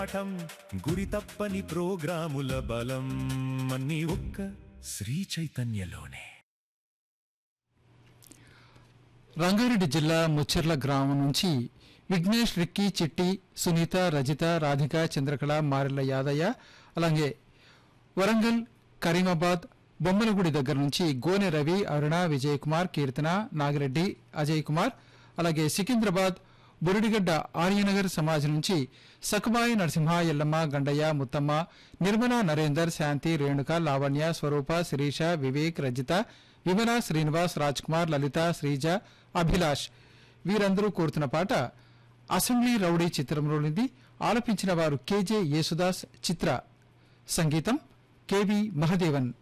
పాఠం గురి తప్పని ప్రోగ్రాముల బలం అన్ని ఒక్క శ్రీ చైతన్యలోనే రంగారెడ్డి జిల్లా ముచ్చెర్ల గ్రామం నుంచి విఘ్నేష్ రిక్కీ చిట్టి సునీత రజిత రాధిక చంద్రకళ మారెల్ల యాదయ్య అలాగే వరంగల్ కరీమాబాద్ బొమ్మలగుడి దగ్గర నుంచి గోనె రవి అరుణ విజయ్ కుమార్ కీర్తన నాగిరెడ్డి అజయ్ కుమార్ అలాగే సికింద్రాబాద్ బురుడిగడ్డ ఆర్యనగర్ సమాజ్ నుంచి సకుబాయి నరసింహ ఎల్లమ్మ గండయ్య ముత్తమ్మ నిర్మల నరేందర్ శాంతి రేణుక లావణ్య స్వరూప శిరీష వివేక్ రజిత విమల శ్రీనివాస్ రాజ్ కుమార్ లలిత శ్రీజ అభిలాష్ వీరందరూ కోరుతున్న పాట అసెంబ్లీ రౌడీ చిత్రంలోనిది ఆలపించిన వారు కేజే యేసుదాస్ చిత్ర సంగీతం కెవి మహదేవన్